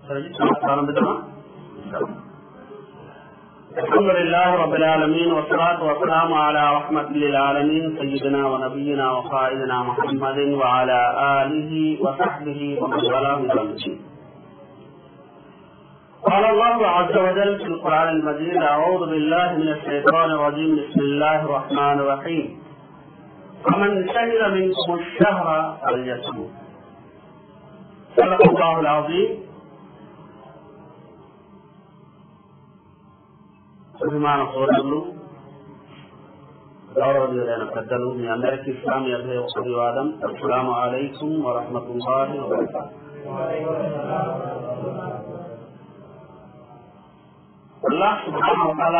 ప్రారంభిద్దామా الحمد لله رب العالمين والصلاة والسلام على رحمة للعالمين سيدنا ونبينا وقائدنا محمد وعلى آله وصحبه ومن والاه بالدين قال الله عز وجل في القرآن المجيد أعوذ بالله من الشيطان الرجيم بسم الله الرحمن الرحيم فمن شهد منكم الشهر فليصمه صدق الله العظيم అభిమాన సోదరులు గౌరవనీయులైన పెద్దలు మీ అందరికీ ఇస్లామీ అభివాదం అస్సలాము అలైకుం వరహమతుల్లాహి అల్లాహ్ సుబ్హానహు వతఆలా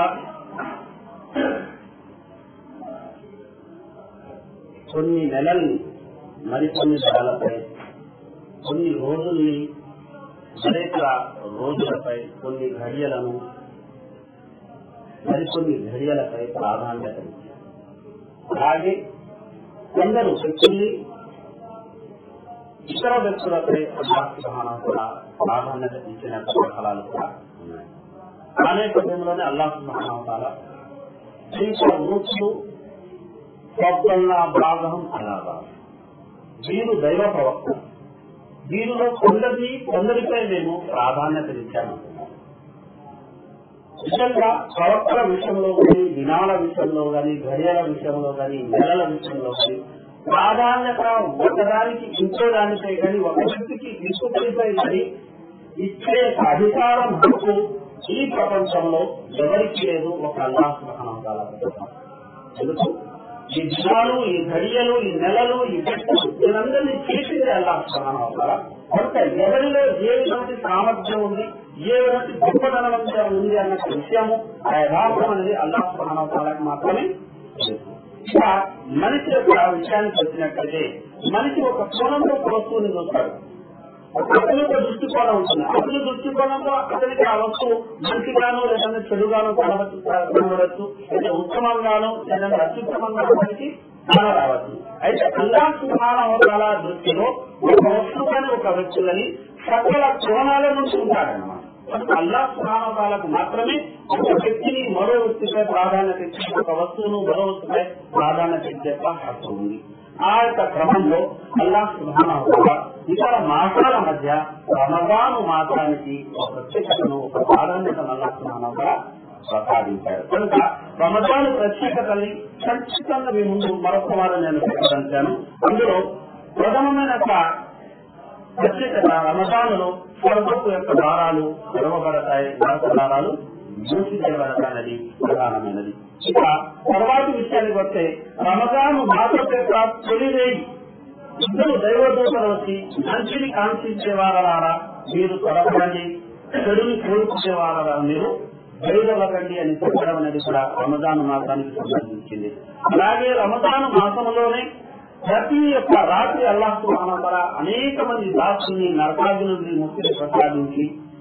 కొన్ని నెలల్ని మరికొన్ని నెలలపై కొన్ని రోజుల్ని అనేక రోజులపై కొన్ని ఘడియలను మరికొన్ని ఘడియలపై ప్రాధాన్యత అలాగే కొందరు వ్యక్తుల్ని ఇతర వ్యక్తులపై అల్లాహ్ కూడా ప్రాధాన్యత ఇచ్చిన ఫలాలు కూడా ఉన్నాయి ఆ నేపథ్యంలోనే అల్లాహ్ సుహానాల ఇంకా రూట్లు స్వప్నంగా భాగం అలాగా వీరు దైవ ప్రవక్త వీరిలో కొందరిని కొందరిపై మేము ప్రాధాన్యత ఇచ్చామంటున్నాం నిజంగా ప్రవక్తల విషయంలో కానీ దినాల విషయంలో కానీ గడియల విషయంలో కానీ నెలల విషయంలో కానీ ప్రాధాన్యత ఒకదానికి ఇంకో దానిపై కానీ ఒక వ్యక్తికి ఇంకొకరిపై కానీ ఇచ్చే అధికారం హక్కు ఈ ప్రపంచంలో ఎవరికి లేదు ఒక అల్లాహ్ ఎందుకు ఈ దినాలు ఈ ఘడియలు ఈ నెలలు ఈ వ్యక్తులు వీరందరినీ చేసింది అల్లాహ్ సుహానవతాల కనుక ఎవరిలో ఏ విధంగా సామర్థ్యం ఉంది ఏ విధంగా గొప్పతనం ఉంది అన్న విషయము ఆ యథార్థం అనేది అల్లాహ్ సుహానవతాలకు మాత్రమే ఇక మనిషి యొక్క విషయానికి వచ్చినట్లయితే మనిషి ఒక కోణంలో ఒక వస్తువుని చూస్తాడు అతని యొక్క దృష్టికోణం ఉంటుంది అతని దృష్టికోణంలో అతనికి ఆ వస్తువు మంచిగానో లేదంటే చెడుగానో కనవచ్చు కనబడచ్చు అయితే ఉత్తమంగానో లేదంటే అత్యుత్తమంగానో మనకి కానరావచ్చు అయితే అల్లా సుహాన దృష్టిలో ఒక వస్తువుని ఒక వ్యక్తులని సకల కోణాల నుంచి ఉంటాడనమాట అల్లా సుహానకు మాత్రమే ఒక వ్యక్తిని మరో వ్యక్తిపై ప్రాధాన్యత ఇచ్చే ఒక వస్తువును మరో వస్తువుపై ప్రాధాన్యత ఇచ్చే హక్కు ఉంది ఆ యొక్క క్రమంలో అల్లా సుహాన ఇతర మాసాల మధ్య రమదాను మాసానికి ఒక ప్రత్యేకతను ఒక ప్రాధాన్యతను అల్లా సుహాన ప్రసాదించారు కనుక రమదాను ప్రత్యేకతని ఖచ్చితంగా మీ ముందు మరొక వారం నేను ప్రకటించాను అందులో ప్రథమమైన ప్రత్యేకత రమదానులో స్వర్గపు యొక్క దారాలు తెరవబడతాయి మరొక దారాలు మూసివేయబడతానది ప్రధానమైనది ఇక తర్వాతి విషయానికి వస్తే రమదాను మాసం యొక్క తొలివేయి ఇద్దరు దైవదూతలు వచ్చి మంచిని కాంక్షించేవారారా మీరు త్వరపడండి చెడుని కోరుకునేవారా మీరు బయలువకండి అని చెప్పడం అనేది కూడా రమదాను మాసానికి సంబంధించింది అలాగే రమదాను మాసంలోనే ప్రతి యొక్క రాత్రి అల్లాహ్ మహానవర అనేక మంది దాసుల్ని నరకాది నుండి ముక్తిని ప్రసాదించి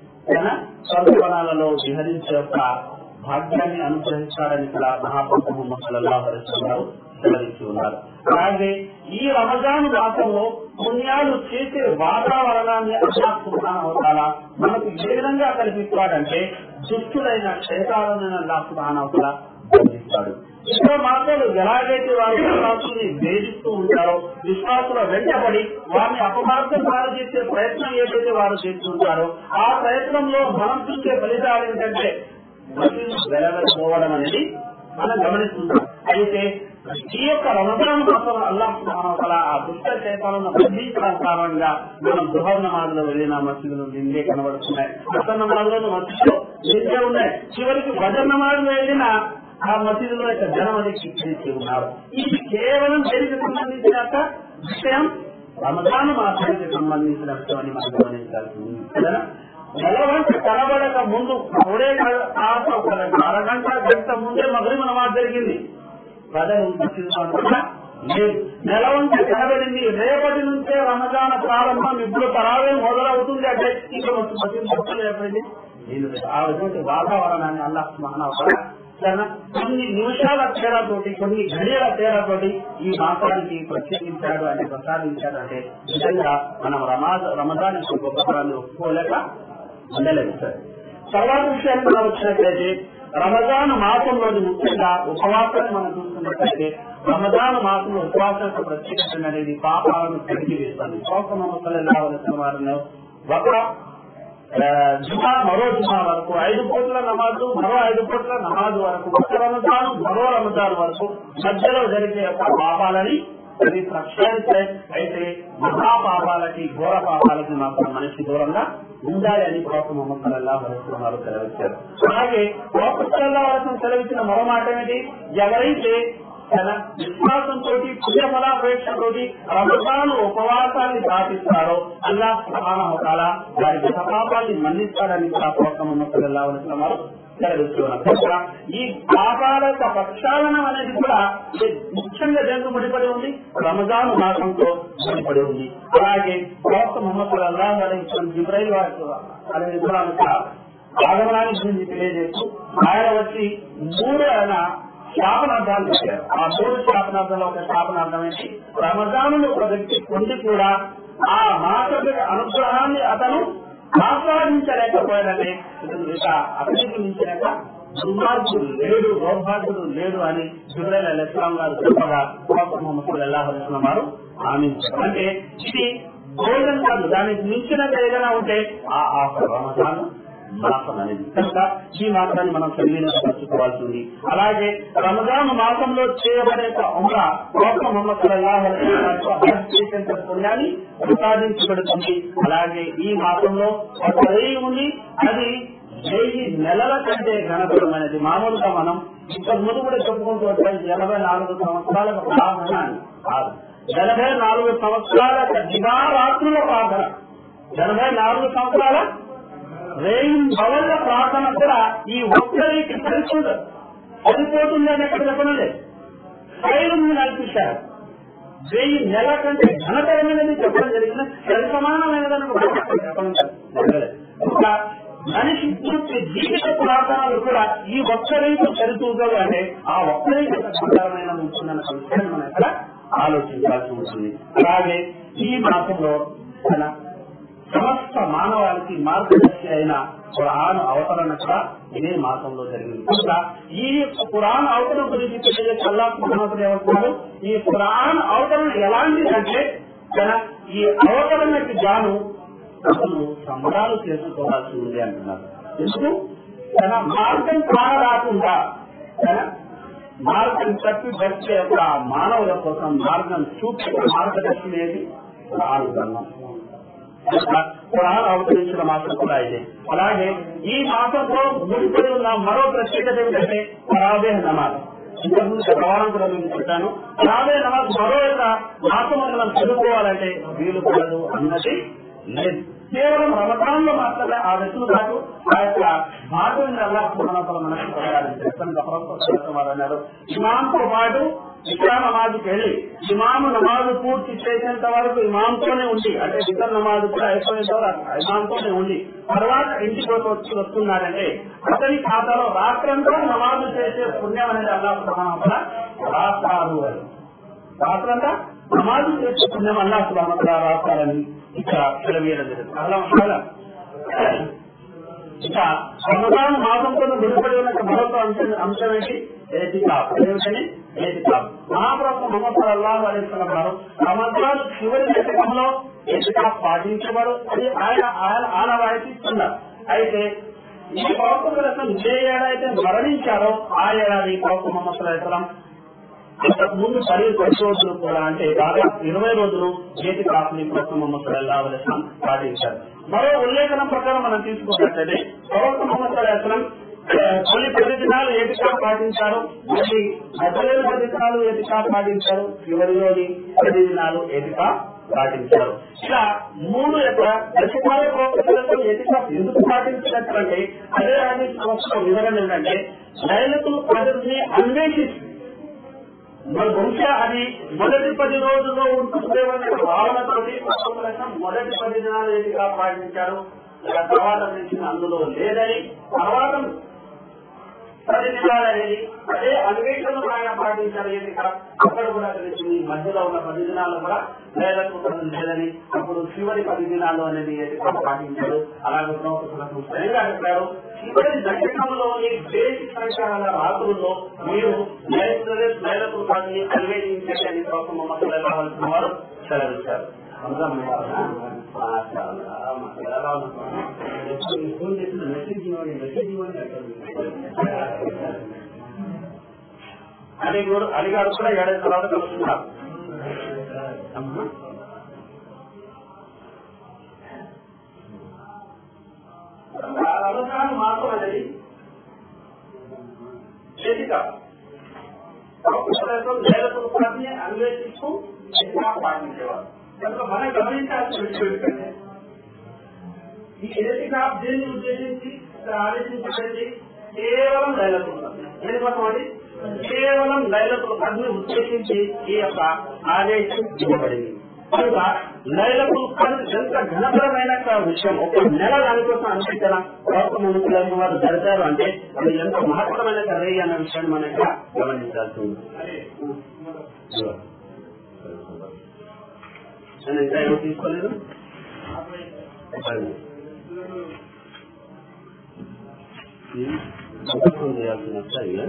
స్వర్గవనాలలో విహరించే యొక్క భాగ్యాన్ని అనుగ్రహిస్తారని కూడా మహాప్రభు ముహమ్మద్ సల్లాహు గారు వివరించి ఉన్నారు అలాగే ఈ రమజాన్ మాసంలో పుణ్యాలు చేసే వాతావరణాన్ని అల్లాహుబానవతాల మనకు ఏ విధంగా కల్పిస్తాడంటే దుష్టులైన క్షేత్రాలైన అల్లాహుబానవతాల బోధిస్తాడు ఇతర మార్గాలు ఎలాగైతే వారి విశ్వాసుల్ని వేధిస్తూ ఉంటారో విశ్వాసుల వెంటబడి వారిని అపమార్గం పాలు చేసే ప్రయత్నం ఏదైతే వారు చేస్తుంటారో ఆ ప్రయత్నంలో మనం చూసే ఫలితాలు ఏంటంటే వెళ్ళకపోవడం అనేది మనం గమనిస్తున్నాం అయితే ఈ యొక్క రమజాన్ మాసం అల్లాహ్ ఆ దుష్ట చేతాలను బంధించడం కారణంగా మనం గృహ నమాజులో వెళ్ళిన మసీదులు నిండే కనబడుతున్నాయి అసలు నమాజులను మసీదులో నిండే ఉన్నాయి చివరికి భజన నమాజులో వెళ్ళిన ఆ మసీదులో యొక్క జనం అనేది చిక్కించి ఉన్నారు ఇది కేవలం దేనికి సంబంధించిన యొక్క విషయం రమజాన్ మాసానికి సంబంధించిన విషయం అని మనం గమనించాల్సి ఉంది కదా నెలవంట కనబడక ముందు మూడే కాస్త ఒక అరగంట గంట ముందే మగరి నమాజ్ జరిగింది ప్రజలు లేదు నెలవంట కనబడింది రేపటి నుంచే రమజాన ప్రారంభం ఇప్పుడు తరావే మొదలవుతుంది అంటే ఇంకా మొత్తం ఏర్పడింది ఆ విధంగా వాతావరణాన్ని అల్లాహ్ మహానవ కొన్ని నిమిషాల తేడాతోటి కొన్ని గడియల తేడాతోటి ఈ మాసానికి ప్రత్యేకించాడు అంటే ప్రసాదించాడు అంటే నిజంగా మనం రమాజ్ రమజాన్ యొక్క గొప్పతనాన్ని ఒప్పుకోలేక ఉండలేదు సార్ తర్వాత విషయానికి మనం వచ్చినట్లయితే రమజాన్ మాసంలోని ముఖ్యంగా ఉపవాసాన్ని మనం చూస్తున్నట్లయితే రమజాన్ మాసంలో ఉపవాసం యొక్క ప్రత్యేకత అనేది పాపాలను కడిగి వేస్తుంది ఉపవాసం నమ్మకాలు వారిని ఒక ఆ, జుమా మరో జుమా వరకు ఐదు పూట్ల నమాజు మరో ఐదు పూట్ల నమాజు వరకు ఒక రమజాను మరో రమజాన్ వరకు మధ్యలో జరిగే యొక్క పాపాలని అది ప్రక్షాళిస్తే అయితే మహా పాపాలకి ఘోర పాపాలకి మాత్రం మనిషి దూరంగా ఉండాలి అని కోప మొహమ్మద్ అల్లా వరస్తున్నారు సెలవిచ్చారు అలాగే కోపల్లా వరసం సెలవిచ్చిన మరో మాట ఏమిటి ఎవరైతే తన విశ్వాసంతో పుణ్యఫలాపేక్షతో రమజాను ఉపవాసాన్ని పాటిస్తారో అల్లా సమాన హోకాల వారి గతపాపాన్ని మన్నిస్తాడని కూడా కోప మొహమ్మద్ అల్లా వరస్తున్నారు సెలవిస్తున్నారు కనుక ఈ పాపాల యొక్క ప్రక్షాళనం అనేది కూడా ఇది ముఖ్యంగా దేంతో ముడిపడి ఉంది రమజాన్ మాసంతో ముడిపడి ఉంది అలాగే ప్రవక్త ముహమ్మద్ అల్లాహ్ అలైహిస్సలాం జిబ్రైల్ వారికి అలైహి ఇస్లాం యొక్క ఆగమనాన్ని గురించి తెలియజేస్తూ ఆయన వచ్చి మూడు ఆయన శాపనార్థాలు చెప్పారు ఆ మూడు శాపనార్థంలో ఒక శాపనార్థం ఏంటి రమజానులు ఒక వ్యక్తి పొంది కూడా ఆ మాస అనుగ్రహాన్ని అతను ఆస్వాదించలేకపోయాడని ఇక అతనికి మించినాక దుర్మార్గుడు లేడు దౌర్భాగ్యుడు లేడు అని జుబ్రైల్ అల్ ఇస్లాం గారు చెప్పగా ప్రవక్త ముహమ్మద్ అల్లాహ్ అలిస్లాం వారు ఆమె అంటే ఇది గోల్డెన్ కాదు దానికి మించినది ఏదైనా ఉంటే ఆ ఆఫర్ రమజాన్ మాసం అనేది కనుక ఈ మాసాన్ని మనం సద్వినియోగపరచుకోవాల్సింది అలాగే రమజాన్ మాసంలో చేయబడే ఉమ్రా ప్రవక్త ముహమ్మద్ సల్లల్లాహు అలైహి వసల్లం హజ్ చేసేంత పుణ్యాన్ని ప్రసాదించబడుతుంది అలాగే ఈ మాసంలో ఒక రేయి ఉంది అది వెయ్యి నెలల కంటే ఘనతరమైనది మామూలుగా మనం ఇంతకు ముందు కూడా చెప్పుకుంటూ వచ్చాం ఎనభై నాలుగు సంవత్సరాలకు ప్రార్థన అని కాదు ఎనభై నాలుగు సంవత్సరాల దివారాత్రుల ప్రార్థన ఎనభై నాలుగు సంవత్సరాల రేయి భవన్ల ప్రార్థన కూడా ఈ ఒక్కరికి సరిపోదు సరిపోతుంది అని ఎక్కడ చెప్పడం లేదు శైలం నడిపించారు వెయ్యి నెల కంటే ఘనతరమైనది చెప్పడం జరిగింది సరి సమానమైనదని కూడా చెప్పడం జరగలేదు ఇంకా మనిషి పూర్తి జీవిత ప్రార్థనలు కూడా ఈ ఒక్కరైతే సరితూగదు అంటే ఆ ఒక్కరైతే సంతారమైన ఉంటుందన్న విషయాన్ని మనం ఇక్కడ ఆలోచించాల్సి ఉంటుంది అలాగే ఈ మాసంలో మన సమస్త మానవాళికి మార్గదర్శి అయిన ఖురాన్ అవతరణ కూడా ఇదే మాసంలో జరిగింది కనుక ఈ యొక్క ఖురాన్ అవతరణ గురించి తెలియజేసి అల్లా మహమ్మద్ ఏమంటున్నారు ఈ ఖురాన్ అవతరణ ఎలాంటిదంటే తన ఈ అవతరణకి గాను అసలు సంబరాలు చేసుకోవాల్సి ఉంది అంటున్నారు ఎందుకు తన మార్గం కానరాకుండా తన మార్గం తప్పి వచ్చే యొక్క మానవుల కోసం మార్గం చూపే మార్గదర్శి ఏది ఖురాన్ గ్రంథం ఖురాన్ అవతరించిన మాసం కూడా ఇదే అలాగే ఈ మాసంలో ముడిపడి ఉన్న మరో ప్రత్యేకత ఏమిటంటే రాబే నమాజ్ ఇంతకుముందు గతవారం కూడా మీకు చెప్పాను రాబే నమాజ్ మరో యొక్క మాసం మనం చదువుకోవాలంటే వీలు పడదు అన్నది లేదు కేవలం రమదాన్ లో మాత్రమే ఆ వ్యక్తులు కాదు ఆ యొక్క మాటని అల్లాహ్ మనకు ప్రకారం వారు అన్నారు ఇమాంతో పాటు ఇస్లాం నమాజ్కి వెళ్ళి ఇమాము నమాజు పూర్తి చేసేంత వరకు ఇమాంతోనే ఉండి అంటే ఇతర నమాజు కూడా అయిపోయేంత వరకు ఇమాంతోనే ఉండి తర్వాత ఇంటికి వచ్చి వస్తున్నారంటే అతని ఖాతాలో రాత్రంతా నమాజు చేసే పుణ్యం అనేది అల్లాహ్ సుబ్హానహు రాస్తారు అని రాత్రంతా నమాజు చేసే పుణ్యం అల్లాహ్ సుబ్హానహు రాస్తారని ఇక్కడ సెలవీయడం జరిగింది అలా చాలా ఇక రమదాన్ మాసంతో ముడిపడి ఉన్న మరొక అంశం అంశం ఏంటి ఏతికాప్ ఏమిటని ఏతికాప్ మహాప్రభు మొహమ్మద్ అల్లాహ్ అలీస్లం గారు రమదాన్ చివరి దశకంలో ఏతికాప్ పాటించబడు అది ఆయన ఆయన ఆనవాయితీ ఇస్తున్నారు అయితే ఈ ప్రవక్త ఏ ఏడాది మరణించారో ఆ ఏడాది ప్రవక్త మొహమ్మద్ అల్లాహం అంతకు ముందు పది పది రోజులు కూడా అంటే దాదాపు ఇరవై రోజులు చేతి కాపుని ప్రవక్త మొహమ్మద్ సల్లాహు అలైస్లాం పాటించారు మరో ఉల్లేఖనం ప్రకారం మనం తీసుకున్నట్లయితే ప్రవక్త మొహమ్మద్ అలైస్లాం కొన్ని పది దినాలు ఏటికా పాటించారు మళ్ళీ మధ్యలో పది దినాలు ఏటికా పాటించారు చివరిలోని పది దినాలు ఏటికా పాటించారు ఇలా మూడు యొక్క దశకాల ప్రవక్తలతో ఏటికా ఎందుకు పాటించినట్లంటే అదే అది సంవత్సరం వివరణ ఏంటంటే లైలతులు పదవిని అన్వేషిస్తుంది మరి బహుశా అది మొదటి పది రోజుల్లో ఉంటుందేమనే భావనతో మొదటి పది దినాలు ఏదిగా పాటించారు ఇక తర్వాత నుంచి అందులో లేదని తర్వాత పది దినాలు అనేది అదే అన్వేషణ ఆయన పాటించారు ఏంటి ఇక్కడ అక్కడ కూడా తెలిసింది మధ్యలో ఉన్న పది దినాలు కూడా లైలతుల్ ఖద్ర్ లేదని అప్పుడు చివరి పది దినాలు అనేది ఏంటి ఇక్కడ పాటించారు అలాగే ప్రవక్తలకు స్వయంగా చెప్పారు చివరి దశకంలోని బేసిక్ సంఖ్యాల రాత్రుల్లో మీరు లైలతుల్ ఖద్ర్ని అన్వేషించండి అని ప్రవక్త మొహమ్మద్ సల్లల్లాహు అలైహి వసల్లం వారు సెలవిచ్చారు అలీగూరు అలీగారు కూడా ఏడాది తర్వాత కలుస్తున్నారు రంజాన్ మాసం అనేది చేతిక నేలతో పాటిని అన్వేషిస్తూ ఎక్కువ పాటించేవారు కనుక మనం గమనించాల్సిన విషయం ఏంటంటే ఈ ఏదిగా దేన్ని ఉద్దేశించి ఆదేశించబడింది కేవలం లైలతులు ఎందుకోసం కేవలం లైలతులు పదిని ఉద్దేశించి ఈ యొక్క ఆదేశం ఇవ్వబడింది కనుక లైలతులు పది ఎంత ఘనపరమైన విషయం ఒక నెల దానికోసం అనిపించిన ప్రవక్త ముందుకు వారు జరిపారు అంటే అది ఎంత మహత్తరమైన కర్రీ అన్న విషయాన్ని మనం ఇక్కడ గమనించాల్సి ఉంది నేను ఇంకా ఏమో తీసుకోలేదు అవకాశం చేయాల్సిన అయ్యా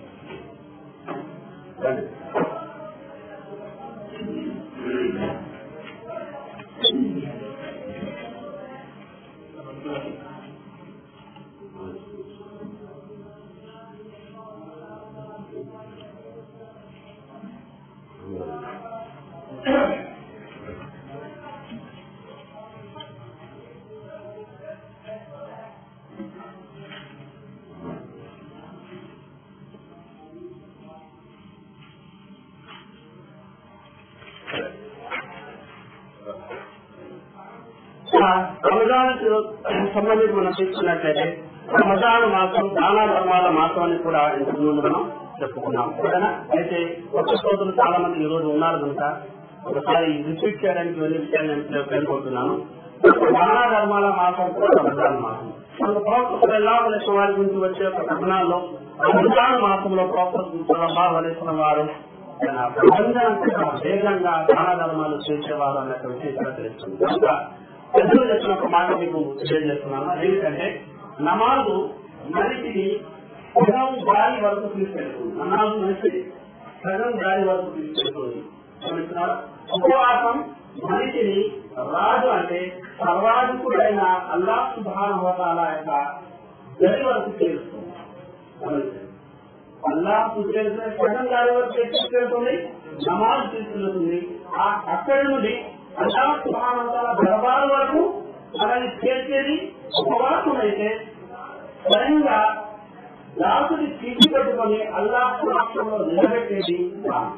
రమజాన్ సంబంధించి మనం తీసుకున్నట్లయితే రమజాన్ మాసం దానా ధర్మాల మాసం అని కూడా ఇంతకు ముందు మనం చెప్పుకున్నాం ఓకేనా అయితే కొత్త సోదరులు చాలా మంది ఈ రోజు ఉన్నారు కనుక ఒకసారి రిపీట్ చేయడానికి వెళ్ళి విషయాన్ని నేను పేర్కొంటున్నాను దానా ధర్మాల మాసం కూడా రమజాన్ మాసం మన ప్రవక్త వెళ్ళావలసిన వారి గురించి వచ్చే ఒక కథనాల్లో రమజాన్ మాసంలో ప్రవక్త వెళ్ళావలసిన వారు ప్రపంచానికి వేగంగా దాన ధర్మాలు చేసేవారు అన్నట్టు విషయం ఇక్కడ తెలుస్తుంది కనుక పెద్దలు చెప్పిన ఒక మాట మీకు తెలియజేస్తున్నాను అదేంటంటే నమాజు మనిషిని సగం గాలి వరకు తీసుకెళ్తుంది నమాజు మనిషిని సగం గాలి వరకు తీసుకెళ్తుంది గమనిస్తున్నారా? ఉపవాసం మనిషిని రాజు అంటే సర్వాధికుడైన అల్లా సుభాన హోదాల యొక్క గది వరకు చేరుస్తుంది గమనించండి. అల్లాహ్ చేసిన సగం గాలి వరకు తీసుకెళ్తుంది నమాజ్ తీసుకెళ్తుంది ఆ అక్కడి నుండి అల్లాహ్ సుభాన హోదాల దర్బారు వరకు మనల్ని చేర్చేది ఉపవాసం అయితే స్వయంగా దాసుని తీసి పెట్టుకొని అల్లాహ్ సమక్షంలో నిలబెట్టేది దానం.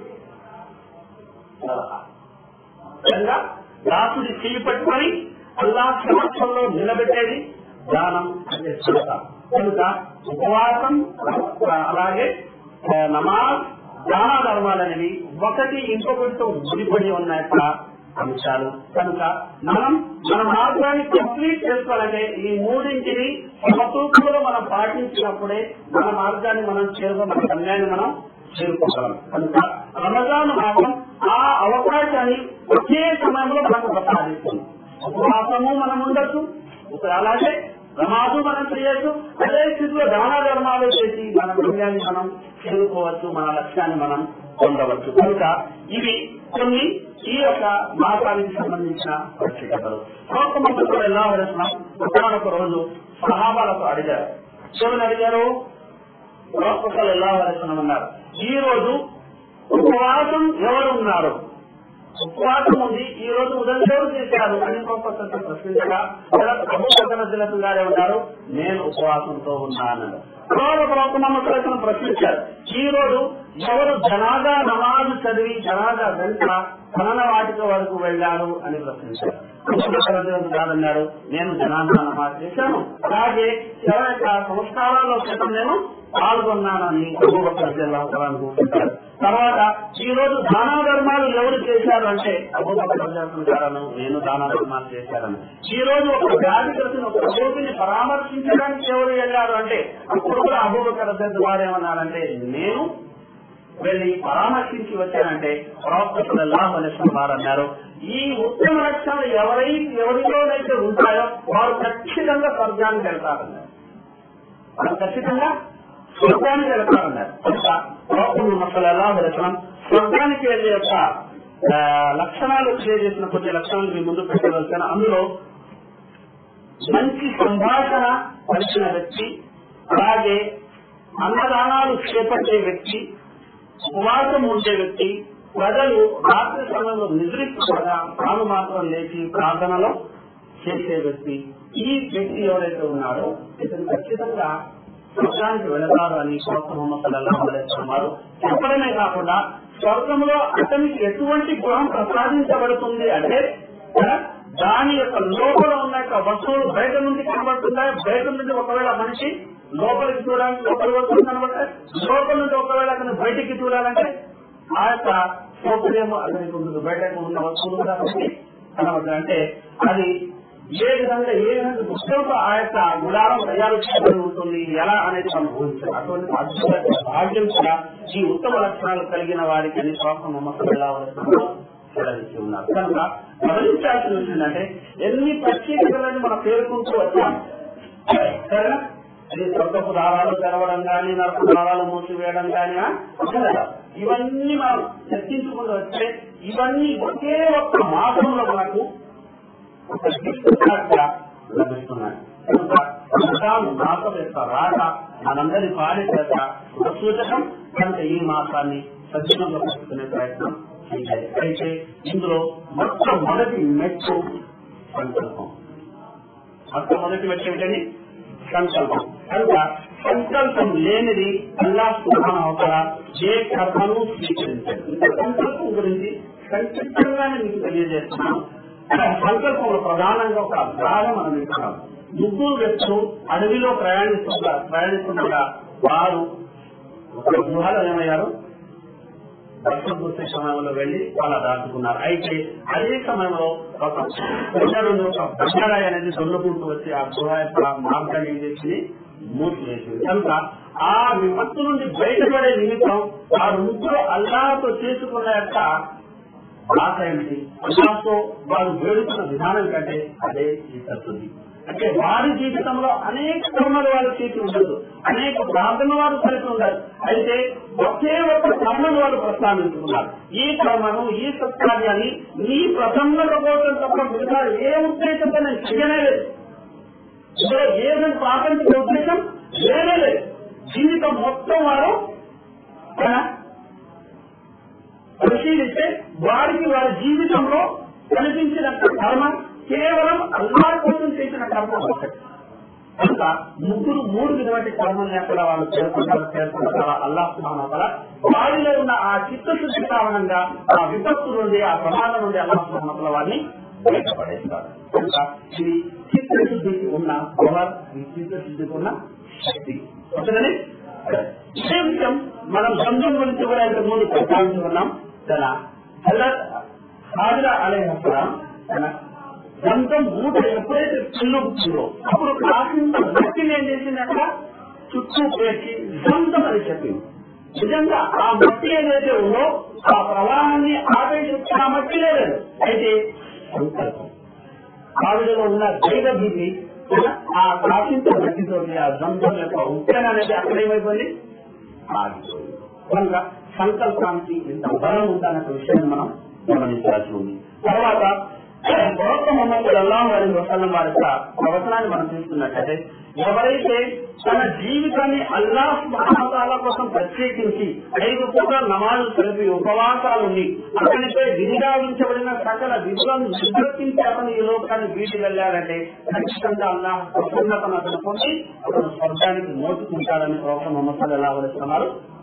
స్వయంగా దాసుని చేయి పట్టుకొని అల్లాహ్ సమక్షంలో నిలబెట్టేది దానం అంటే సదకా. కనుక ఉపవాసం అలాగే ఆ, నమాజ్ దాన ధర్మాలు అనేవి ఒకటి ఇంకొకటితో ముడిపడి ఉన్న యొక్క అంశాలు కనుక మనం మన మార్గాన్ని కంప్లీట్ చేసుకోవాలంటే ఈ మూడింటిని సమతూకంలో మనం పాటించినప్పుడే మన మార్గాన్ని మనం చేరుకో మన గమ్యాన్ని మనం చేరుకోగలం కనుక రమజాన్ మాసం ఆ అవకాశాన్ని ఒకే సమయంలో మనకు ప్రసాదిస్తుంది ఉపవాసము మనం ఉండొచ్చు ఇప్పుడు అలాగే ప్రమాదం మనం చేయొచ్చు అదే స్థితిలో దాన ధర్మాలు చేసి మన గమ్యాన్ని మనం చేరుకోవచ్చు మన లక్ష్యాన్ని మనం పొందవచ్చు కనుక ఇవి కొన్ని ఈ యొక్క మాసానికి సంబంధించిన ప్రత్యేకతలు ప్రవక్త ఎలా వెళ్తున్నాం ఒకనొక రోజు సహాబాలకు అడిగారు ఏమని అడిగారు ప్రవక్తలు ఎలా వెళ్తున్నామన్నారు ఈ రోజు ఉపవాసం ఎవరు ఉన్నారు ఉపవాసం ఉంది ఈ రోజు ఉదయం ఎవరు చేశారు అని ప్రొఫెసర్ ప్రశ్నించగా ప్రభుత్వ జిల్లకు గారే ఉన్నారు నేను ఉపవాసంతో ఉన్నాను తర్వాత ప్రవక్త మమ్మల్ని ప్రశ్నించారు ఈ రోజు ఎవరు జనాదా నమాజు చదివి జనాదా వెంట ఖనన వాటిక వరకు వెళ్ళారు అని ప్రశ్నించారు అబూబకర్ కాదన్నారు నేను జనాభా నమాజ్ చేశాను అలాగే ఇరవై ఒక్క సంస్కారాల్లో క్రితం నేను పాల్గొన్నానని అబూబకర్ అనుకుంటారు తర్వాత ఈ రోజు దానా ధర్మాలు ఎవరు చేశారు అంటే అబూబకర్ గారను నేను దానా ధర్మాలు చేశారని ఈ రోజు ఒక వ్యాధిగ్రస్తుని ఒక రోగిని పరామర్శించడానికి ఎవరు వెళ్ళారు అంటే అప్పుడు కూడా అబూబకర్ వారు ఏమన్నారంటే నేను వెళ్ళి పరామర్శించి వచ్చానంటే ప్రవక్త సల్లల్లాహు అలైహి వసల్లం వారు అన్నారు ఈ ఉత్తమ లక్షణాలు ఎవరై ఎవరిలోనైతే ఉంటాయో వారు ఖచ్చితంగా స్వర్గానికి వెళ్తారన్నారు వారు ఖచ్చితంగా స్వర్గానికి వెళ్తారన్నారు కనుక ప్రవక్త ముహమ్మద్ సల్లల్లాహు అలైహి వసల్లం స్వర్గానికి వెళ్ళే యొక్క ఆ, లక్షణాలు తెలియజేసిన కొన్ని లక్షణాలు మీ ముందు పెట్టగలుగుతాను అందులో మంచి సంభాషణ కలిసిన వ్యక్తి అలాగే అన్నదానాలు చేపట్టే వ్యక్తి ఉపవాసం ఉండే వ్యక్తి ప్రజలు రాత్రి సమయంలో నిద్రించకుండా తాను మాత్రం లేచి ప్రార్థనలో చేసే వ్యక్తి ఈ వ్యక్తి ఎవరైతే ఉన్నాడో ఇతను ఖచ్చితంగా స్వర్గానికి వెళతారు అని ప్రవక్త ముహమ్మద్ సల్లల్లాహు అలైహి వసల్లం వారు చెప్పడమే కాకుండా స్వర్గంలో అతనికి ఎటువంటి గృహం ప్రసాదించబడుతుంది అంటే ఆ, దాని యొక్క లోపల ఉన్న యొక్క వస్తువులు బయట నుండి కనబడుతున్నాయి బయట నుండి ఒకవేళ మనిషి లోపలికి చూడాలని లోపలి వస్తువులు కనబడతాయి లోపల నుండి ఒకవేళ అతను బయటికి చూడాలంటే ఆ యొక్క సౌకర్యం అతనికి ఉంటుంది బయటకు ఉన్న వస్తువులు కూడా అతనికి కనబడతాయి అంటే అది ఏ విధంగా ఏ విధంగా పుస్తకంతో ఆ యొక్క గుడారం తయారు చేయబడి ఉంటుంది ఎలా అనేది మనం ఊహించాలి అటువంటి అద్భుత భాగ్యం కూడా ఈ ఉత్తమ లక్షణాలు కలిగిన వారికి అని స్వాస్థ మొహమ్మద్ సెలవిచ్చి ఉన్నారు కనుక గమనించాల్సిన విషయం ఏంటంటే ఎన్ని ప్రత్యేకతలను మనం పేర్కొంటూ వచ్చాం సరేనా ఇది స్వర్గపు దారాలు తెరవడం కానీ నరపు దారాలు మూసివేయడం కానీ ఆ? కదా? ఇవన్నీ మనం చర్చించుకుంటూ వస్తే ఇవన్నీ ఒకే ఒక్క మాసంలో మనకు ఒక గిఫ్ట్ గా లభిస్తున్నాయి కనుక రంజాన్ మాసం యొక్క రాక మనందరి పాలిత ఒక సూచకం కనుక ఈ మాసాన్ని సజ్జనంగా పెట్టుకునే ప్రయత్నం చేయాలి అయితే ఇందులో మొట్టమొదటి మెట్టు సంకల్పం మొట్టమొదటి మెట్టు ఏమిటని సంకల్పం కనుక సంకల్పం లేనిది అల్లా సుఖాన అవతల ఏ కర్మను స్వీకరించారు ఇంకా సంకల్పం గురించి సంక్షిప్తంగానే మీకు తెలియజేస్తున్నాను సంకల్పంలో ప్రధానంగా ఒక భాగం మనం వింటున్నాం ముగ్గురు వ్యక్తులు అడవిలో ప్రయాణిస్తుండగా ప్రయాణిస్తుండగా వారు ఒక గుహలో ఏమయ్యారు వర్షం కురిసే సమయంలో వెళ్లి వాళ్ళ దాటుకున్నారు అయితే అదే సమయంలో ఒక కొండలు ఒక బండరాయి అనేది దొల్లుకుంటూ వచ్చి ఆ గుహ యొక్క మార్గాన్ని ఏం చేసింది మూసివేసింది కనుక ఆ విపత్తు నుండి బయటపడే నిమిత్తం ఆ ముగ్గురు అల్లాతో చేసుకున్న యొక్క ఆశ ఏమిటి అల్లాతో వారు వేడుకున్న విధానం కంటే అదే ఈ తత్తుంది అంటే వారి జీవితంలో అనేక కర్మలు వారు చేసి ఉండదు అనేక ప్రార్థన వారు కలిసి ఉండదు అయితే ఒకే ఒక్క కర్మను వారు ప్రస్తావించుకున్నారు ఈ కర్మను ఈ సత్కార్యాన్ని నీ ప్రసన్నత కోసం తప్ప మిగతా ఏ ఉద్దేశంతో నేను చెయ్యనే లేదు ఇందులో ఏదైనా ప్రాపంచిక ఉద్దేశం లేనే లేదు జీవితం మొత్తం వారు తన పరిశీలిస్తే వారికి వారి జీవితంలో కనిపించిన కర్మ కేవలం అల్లా కోసం చేసిన కర్మ ఒకటి కనుక ముగ్గురు మూడు విధమైన కర్మల్ని అక్కడ వాళ్ళు చేరుకుంటారు చేరుకుంటారు అల్లా సుమానతల వారిలో ఉన్న ఆ చిత్తశుద్ధి కారణంగా ఆ విపత్తు నుండి ఆ ప్రమాదం నుండి అల్లా సుమానతల వారిని బయటపడేస్తారు కనుక ఇది చిత్తశుద్ధికి ఉన్న పవర్ ఈ చిత్తశుద్ధికి ఉన్న శక్తి ఓకేనండి ఇదే విషయం మనం బంధం గురించి కూడా ఇంతకు ముందు ప్రస్తావించుకున్నాం తన హజరత్ హాజరా అలే హస్సలాం తన దంతం మూట ఎప్పుడైతే చిల్లుకుందో అప్పుడు కాసింత మట్టిని ఏం చేసింది అక్కడ చుట్టూ పేర్చి దంతం అని చెప్పింది నిజంగా ఆ మట్టి ఏదైతే ఉందో ఆ ప్రవాహాన్ని ఆపేసి ఆ మట్టి లేదు అయితే సంకల్పం ఆవిడలో ఉన్న దైవ భీతి ఆ కాసింత మట్టితోటి ఆ దంతం యొక్క ఉత్తన అనేది అక్కడ ఏమైపోయింది ఆగిపోయింది కనుక సంకల్పానికి ఇంత బలం ఉందన్న విషయాన్ని మనం గమనించాల్సి ఉంది తర్వాత ప్రవక్త మొహమ్మద్ అల్లాహ్ అలీ వసల్లం వారి యొక్క ప్రవచనాన్ని మనం చూస్తున్నట్టయితే ఎవరైతే తన జీవితాన్ని అల్లాహ్ మహాతాల కోసం ప్రత్యేకించి ఐదు పూట నమాజు కలిపి ఉపవాసాలుండి అతనిపై వినియోగించబడిన సకల విధులను నిర్వర్తించి అతను ఈ లోకాన్ని వీటి వెళ్ళాడంటే ఖచ్చితంగా అల్లాహ్ ప్రసన్నతను అతను పొంది అతను స్వర్గానికి మోసుకుంటాడని ప్రవక్త మొహమ్మద్ సల్లాహు అలైస్తున్నారు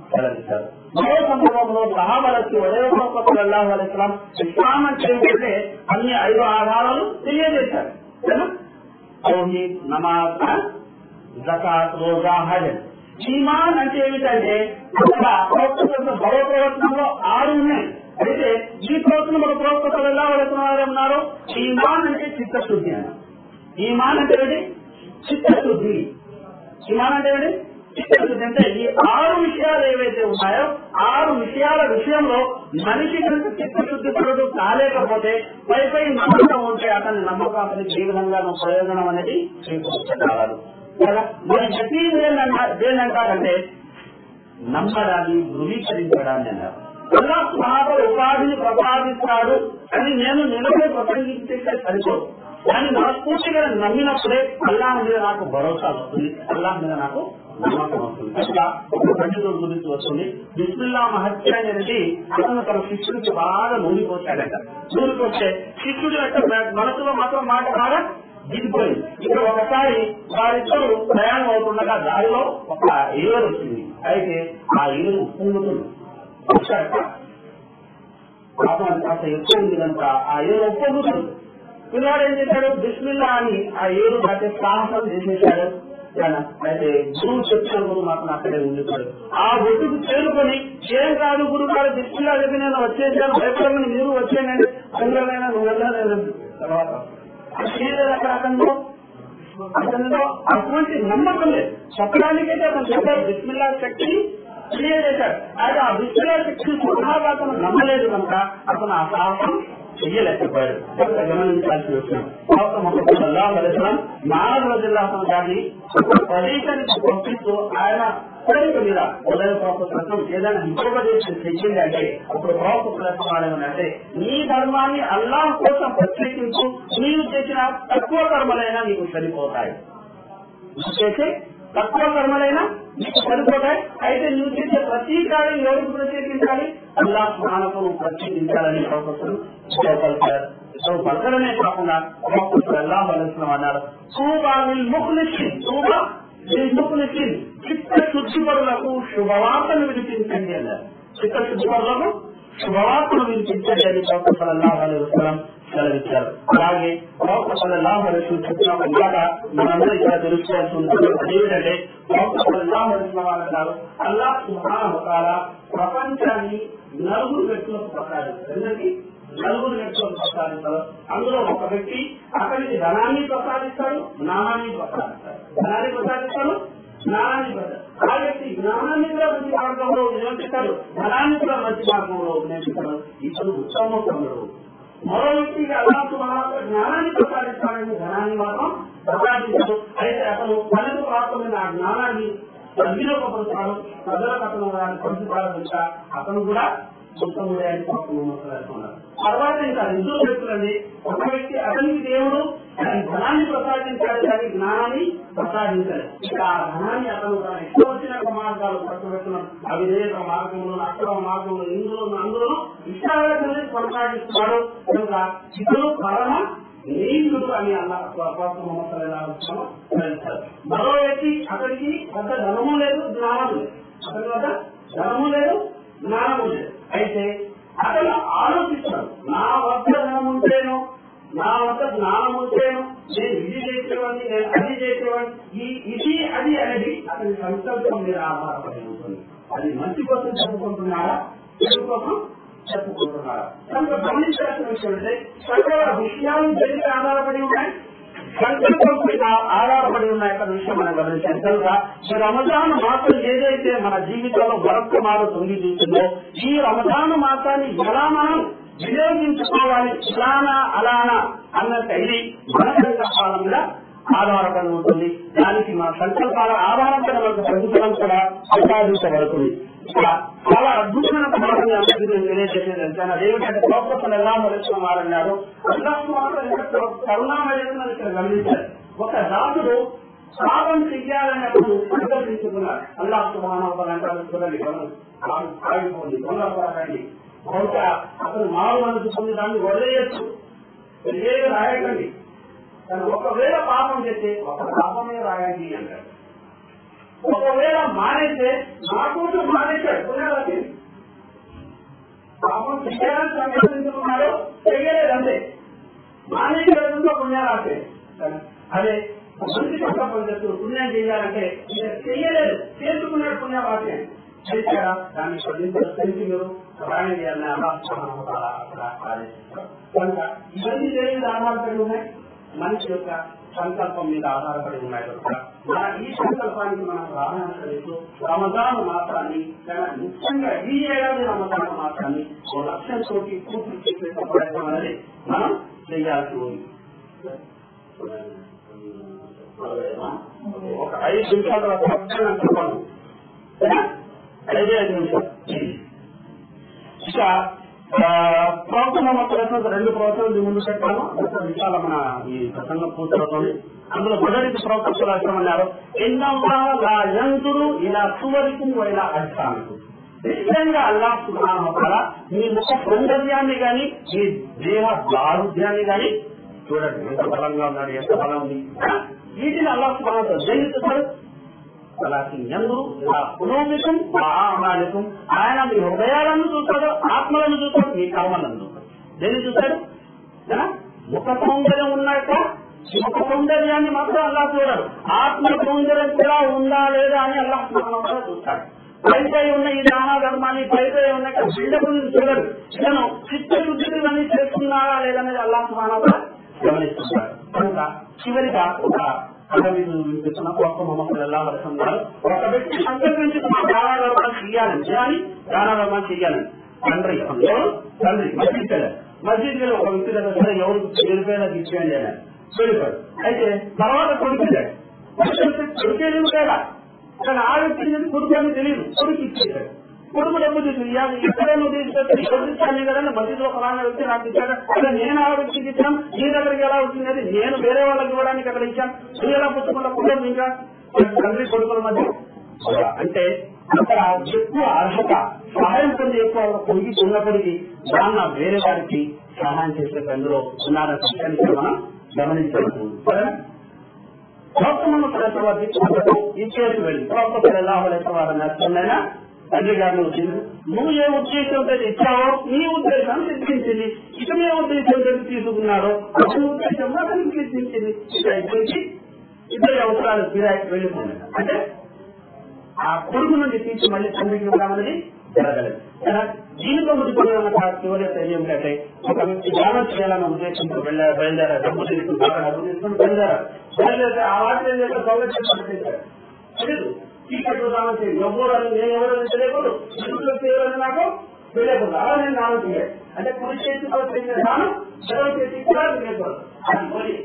సెలవిస్తారు మరో సందర్భంలో సహాబలకి ఒరే ప్రవక్త అల్లాహ్ అలైస్లాం ఇస్లాం అంటే ఏంటంటే అన్ని ఐదు ఆధారాలు తెలియజేశారు కదా? తౌహీద్ నమాజ్ జకాత్ రోజా హజ్ ఈమాన్ అంటే ఏమిటంటే ఇక్కడ ప్రవక్త మరో ప్రవర్తనలో ఆరు ఉన్నాయి అయితే ఈ ప్రవచనం ఒక ప్రవక్త ఎలా వారు ఉన్నారు ఈమాన్ అంటే చిత్తశుద్ధి అని ఈమాన్ అంటే ఏంటి చిత్తశుద్ధి ఈమాన్ అంటే ఏంటి చిత్తశుద్ధి అంటే ఈ ఆరు విషయాలు ఏవైతే ఉన్నాయో ఆరు విషయాల విషయంలో మనిషి కనుక చిత్తశుద్ధి పరుడు కాలేకపోతే పై పై నమ్మకం ఉంటే అతని నమ్మకం అతనికి ఏ విధంగా ప్రయోజనం అనేది చేకూర్చగలరు కదా మరి ప్రతి దేనంటారంటే నమ్మడాన్ని ధృవీకరించడాన్ని అన్నారు అల్లా మహాప ఉపాధిని ప్రసాదిస్తాడు అని నేను నిలబడి ప్రసంగించే సరిపోదు దాన్ని మనస్ఫూర్తిగా నమ్మినప్పుడే అల్లాహ్ మీద నాకు భరోసా వస్తుంది అల్లాహ్ మీద నాకు నమ్మకం వస్తుంది అట్లా ఒక పండితుల గురించి వస్తుంది బిస్మిల్లా మహత్య అనేది అతను తన శిష్యుడికి బాగా నూరిపోతాడట నూరిపోతే శిష్యుడి యొక్క మనసులో మాత్రం మాట బాగా దిగిపోయింది ఇక్కడ ఒకసారి వారిద్దరు ప్రయాణం అవుతుండగా దారిలో ఒక ఏరు వచ్చింది అయితే ఆ ఏరు ఉప్పొంగుతుంది వచ్చాక పాపం అది కాస్త ఎక్కువ ఉంది కనుక ఆ ఏరు ఉప్పొంగుతుంది పిల్లాడు ఏం చేశాడు బిస్మిల్లా అని ఆ ఏరు దాటే సాహసం చేసేశాడు ఆయన అయితే గురువు చెప్పినప్పుడు మాత్రం అక్కడే ఉండిపోయాడు ఆ ఒడ్డుకు చేరుకొని ఏం కాదు గురువు గారు బిస్మిల్లా చెప్పి నేను వచ్చేసాను భయపడమని మీరు వచ్చేయండి చంద్రమైనా నువ్వు వెళ్ళలేదు తర్వాత చేయలేదు అక్కడ అతనిలో అతనిలో అటువంటి నమ్మకం లేదు చెప్పడానికైతే అతను చెప్పాడు బిస్మిల్లా శక్తి క్లియర్ చేశాడు అయితే ఆ బిస్మిల్లా శక్తి స్వతహాగా అతను నమ్మలేదు కనుక అతను ఆ సాహసం చెయ్యలేకపోయాడు కనుక గమనించాల్సి వచ్చింది నాలుగు జిల్లా గారిని ఒక ప్రదేశానికి పంపిస్తూ ఆయన కోరిక మీద ఉదయ ప్రోత్సవం ఏదైనా ఇంప్రూవైజేషన్ చెయ్యండి అంటే అప్పుడు ప్రోత్సవం అంటే నీ ధర్మాన్ని అల్లాహ్ కోసం ప్రత్యేకించు నీవు చేసిన తక్కువ కర్మలైనా నీకు సరిపోతాయి నువ్వు చేసే తక్కువ కర్మలైనా నీకు సరిపోతాయి అయితే నువ్వు చేసే ప్రతి కార్యం ఎవరికి ప్రత్యేకించాలి అల్లాహ్ స్నానకు నువ్వు ప్రత్యేకించాలని ప్రోత్సవం పలికారు సో పలకడమే కాకుండా ప్రోత్సవం ఎలా వలసిన అన్నారు సూబావిల్ ముఖ్లిసి సూబా ముఖ్లిసి చిత్త శుద్ధిపరులకు శుభవార్తను వినిపించండి అన్నారు చిత్త శుద్ధిపరులకు శుభవార్తను వినిపించండి అని ప్రోత్సవం అల్లాహ్ అలైస్లాం సెలవిచ్చారు అలాగే ప్రవక్త లాభరసు చెప్పిన ఇలాగా మనందరూ ఇక్కడ తెలుసుకోవాల్సి ఉంటుంది అదేమిటంటే ప్రవక్త లాభరసు అల్లా సుహాన ప్రపంచాన్ని నలుగురు వ్యక్తులకు ప్రసాదిస్తారు ఎందుకంటే నలుగురు వ్యక్తులకు ప్రసాదిస్తారు అందులో ఒక వ్యక్తి అతనికి ధనాన్ని ప్రసాదిస్తాడు జ్ఞానాన్ని ప్రసాదిస్తాడు ధనాన్ని ప్రసాదిస్తాడు జ్ఞానాన్ని ప్రసాదిస్తాడు ఆ వ్యక్తి జ్ఞానాన్ని కూడా మంచి మార్గంలో నియోజిస్తాడు ధనాన్ని కూడా మంచి మార్గంలో నియోజిస్తాడు ఇతను ఉత్తమోత్తముడు మరో వ్యక్తికి అల్లాహ్ మహాత్మ జ్ఞానాన్ని ప్రసాదిస్తాడని ధనాన్ని మాత్రం ప్రసాదించడు అయితే అతను పనులు ప్రాప్తమైన ఆ జ్ఞానాన్ని వినియోగపరుస్తాడు ప్రజలకు అతను దాన్ని పంచుతాడు కనుక అతను కూడా ఉత్తముడే అని మాట్లాడుతున్నారు తర్వాత ఇంకా ఇద్దరు వ్యక్తులని ఒక వ్యక్తి అతనికి దేవుడు ధనాన్ని ప్రసాదించాడు కానీ జ్ఞానాన్ని ప్రసాదించాలి ఇక ఆ ధనాన్ని అతను తన ఇష్టం వచ్చిన మార్గాలు పట్టుబెట్టున్నాడు అవిధేయత మార్గంలో అక్రమ మార్గంలో ఇందులో అందులో ఇష్టాలను కొనసాగిస్తున్నాడు కనుక ఇతను పరమ నీతుడు అని అన్న మరో వ్యక్తి అతనికి పెద్ద ధనము లేదు జ్ఞానం లేదు అతని వద్ద ధనము లేదు జ్ఞానము లేదు అయితే అతను ఆలోచిస్తాడు నా వద్ద ధనం ఉంటేను నా వద్ద జ్ఞానం ఉంటేను నేను ఇది చేసేవాడిని నేను అది చేసేవాడిని ఈ ఇది అది అనేది అతని సంకల్పం మీద ఆధారపడి ఉంటుంది అది మంచి కోసం చెప్పుకుంటున్నారా చెడు కోసం చెప్పుకుంటున్నారా కనుక గమనించాల్సిన విషయం అంటే సకల విషయాలు దేనికి ఆధారపడి ఉన్నాయి సంకల్పం మీద ఆధారపడి ఉన్న యొక్క విషయం మనం గమనించాం కనుక ఈ రమజాన్ మాసం ఏదైతే మన జీవితంలో బరక్క మారు తొంగి చూసిందో ఈ రమజాన్ మాసాన్ని ఎలా మనం వినియోగించుకోవాలి ఇలానా అలానా అన్న శైలి మన సంకల్పాల మీద ఆధారపడి ఉంటుంది దానికి మన సంకల్పాల ఆధారంగా మనకు ప్రతిఫలం కూడా సంపాదించబడుతుంది ఇక చాలా అద్భుతమైన పదార్థం అందరికీ నేను తెలియజేసేది అంటే అదేమిటంటే ప్రోత్సవం ఎలా మొదలైన వారన్నారు కరుణామయం ఇక్కడ గమనించారు ఒక దాసుడు పాపం చెయ్యాలన్నప్పుడు సంకల్పించుకున్నాడు అల్లా సుమానం చూడండి ఆగిపోండి తొందరపడకండి బహుశా అతను మారు మనసు పొంది దాన్ని వదిలేయచ్చు ఏది రాయకండి కానీ ఒకవేళ పాపం చేస్తే ఒక పాపమే రాయండి అంటారు ఒకవేళ మానేస్తే నా కూతురు మానేశాడు పుణ్యాలకి పాపం చెయ్యాలని సంకల్పించుకున్నాడు చెయ్యలేదు అంతే మానేయడంలో పుణ్యాలాసే అదే మంచి సంకల్పం చేస్తూ పుణ్యం చేయాలంటే ఇక చెయ్యలేదు చేసుకున్నాడు పుణ్యవాసే చేశారా దాన్ని కొద్దింతలు తెలిసి మీరు సహాయం చేయాలని అక్కడ ఆదేశిస్తారు కనుక ఇవన్నీ తెలియదు ఆధారపడి ఉన్నాయి మనిషి యొక్క సంకల్పం మీద ఆధారపడి ఉన్నాయి కనుక మన ఈ సంకల్పానికి మనం ప్రాధాన్యత ఇస్తూ రమజాను మాత్రాన్ని చాలా ముఖ్యంగా ఈ ఏడాది రమజాను మాత్రాన్ని ఓ లక్ష్యంతో పూర్తి చేసే ప్రయత్నం అనేది మనం చేయాల్సి ఉంది ఒక ఐదు నిమిషాల తర్వాత చెప్పాను ఐదే ఐదు నిమిషాలు ఇక ప్రోత్సాహం మొత్తం రెండు ప్రోత్సాహాలు ముందు పెట్టాను ఒక విషయాలు మన ఈ ప్రసంగం పూర్తవుతుంది అందులో మొదటి ప్రోత్సాహం రాష్ట్రమన్నారు ఎన్నోరు ఇలా సువరికు ఇలా అడిచాను నిశ్చయంగా అల్లా సుఖాన మీ ముఖ సౌందర్యాన్ని గాని మీ దేహ దారుఢ్యాన్ని గాని చూడండి ఎంత బలంగా ఉన్నాడు ఎంత బలం ఉంది వీటిని అల్లా సుఖాన జయిస్తారు అలాంటి ఎందుకు ఇలా పురోమికం మహామాలికం ఆయన మీ హృదయాలను చూస్తాడు ఆత్మలను చూస్తాడు మీ కర్మలను చూస్తాడు దేన్ని చూస్తాడు ముఖ సౌందర్యం ఉన్నాక ముఖ సౌందర్యాన్ని మాత్రం అల్లా చూడడు ఆత్మ సౌందర్యం కూడా ఉందా లేదా అని అల్లా కూడా చూస్తాడు పైపై ఉన్న ఈ దానా ధర్మాన్ని పైపై ఉన్న బిల్డపుల్ని చూడడు ఇతను చిత్తశుద్ధిని ఇవన్నీ చేస్తున్నారా లేదనేది అల్లా సుమానంగా గమనిస్తున్నాడు కనుక చివరిగా ఒక అడవిని వినిపిస్తున్న ఒక్క మమ్మల్ని ఎలా వస్తున్నారు ఒక వ్యక్తి సంకల్పించి దానా ధర్మాలు చెయ్యాలని చేయాలి దానా ధర్మాలు చెయ్యాలని తండ్రి ఎవరు తండ్రి మసీద్ కదా మసీద్ లో ఒక వ్యక్తి దగ్గర సరే ఎవరు వెళ్ళిపోయినా తీసుకెళ్ళి అని వెళ్ళిపోయాడు అయితే తర్వాత కొడుకున్నాడు కొడుకేది కదా కానీ ఆ వ్యక్తి కొడుకు అని తెలియదు కొడుకు ఇచ్చేశాడు కొడుకు డబ్బు తీసుకుని ఎక్కడైనా తీసుకొచ్చి కొడుకుతాను కదా మధ్యలో ఒక రాని వ్యక్తి నాకు ఇచ్చాడు అదే నేను ఆ వ్యక్తికి ఇచ్చాను నీ దగ్గరికి ఎలా వచ్చింది అది నేను వేరే వాళ్ళకి ఇవ్వడానికి అక్కడ ఇచ్చాను నువ్వు ఎలా పుచ్చుకున్న కుటుంబం ఇంకా తండ్రి కొడుకుల మధ్య అంటే అక్కడ ఎక్కువ అర్హత సహాయం పొంది ఎక్కువ పొంది ఉన్నప్పటికీ దాన్న వేరే వారికి సహాయం చేసే అందులో ఉన్నారన్న విషయాన్ని మనం గమనించవచ్చు సరేనా ప్రవక్తలను ప్రతి ఇచ్చేసి వెళ్ళి ప్రవక్త వెళ్ళావలసిన వారు నచ్చిందైనా తండ్రి గారిని వచ్చింది నువ్వు ఏ ఉద్దేశంతో ఇచ్చావో నీ ఉద్దేశం సిద్ధించింది ఇతను ఏ ఉద్దేశంతో తీసుకున్నారో అతని ఉద్దేశం అతనికి సిద్ధించింది ఇద్దరికి ఇద్దరి అవసరాలు తీరాకి వెళ్ళిపోయింది అంటే ఆ కొడుకు నుండి తీసి మళ్ళీ తండ్రికి ఇవ్వడానికి జరగలేదు దీనితో ముడిపడి ఉన్న చివరి ఏమిటంటే ఒక వ్యక్తి ధ్యానం చేయాలన్న ఉద్దేశంతో వెళ్ళారు బయలుదేరారు డబ్బు తీసుకుని బాగా డబ్బు తీసుకుని బయలుదేరారు బయలుదేరితే ఆ వాటి ఏం చేశారు సౌలభ్యం తెలియదు చీకట్లు దానం చేయాలి ఎవరు నేను ఎవరు తెలియకూడదు ఇంట్లో చేయాలని నాకు తెలియకూడదు అలా నేను దానం చేయాలి అంటే కుడి చేతితో చేసిన దానం ఎడవ చేతి కూడా తెలియకూడదు అది పోయి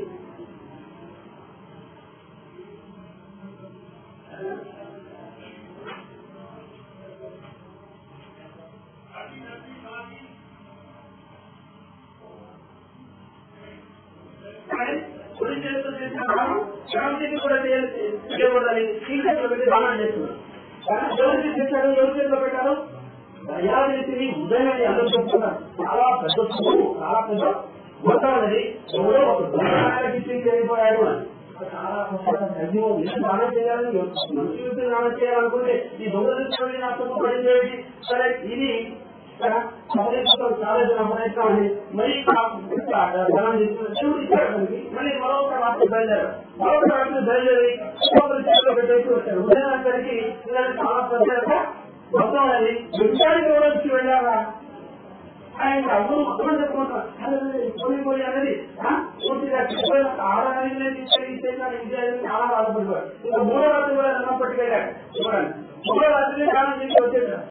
కుడి చేతితో చేసిన దానం ఎడవ చేతి కూడా చేయకూడదని చీకట్లో పెట్టి దానం చేస్తున్నారు ఎవరికి చేశారు ఎవరి చేతిలో పెట్టారు దయానిధిని ఉదయాన్ని అందరూ చెప్తున్నారు చాలా పెద్ద సొమ్ము చాలా పెద్ద మొత్తాలని ఎవరో ఒక దొంగకి చేరిపోయాడు అని చాలా అయ్యో నేను దానం చేయాలని మంచి వ్యక్తి దానం చేయాలనుకుంటే ఈ దొంగ తీసుకొని నా సొమ్ము పని చేయండి సరే ఇది సపరేషన్ చాలా సపరేషన్ అని మళ్ళీ ధనం తీసుకుని శివుడు ఇచ్చాడు మళ్ళీ మరొక రాత్రి బయలుదేరారు మరొక రాత్రి బయలుదేరి ఒక్కొక్కరి చేతిలో పెట్టేసి వచ్చారు ఉదయానికి ఇలాంటి చాలా పెద్ద మొత్తం అది విషయానికి కూడా వచ్చి వెళ్ళారా ఆయన అందరూ మొత్తం చెప్పుకుంటారు పోయి అనేది పూర్తిగా చెప్పిన ఆడడానికి చాలా బాధపడిపోయారు ఇంకా మూడో రాత్రి కూడా అన్నం పట్టుకెళ్ళాడు చూడండి మూడో రాత్రి కాలం చేసి వచ్చేసారు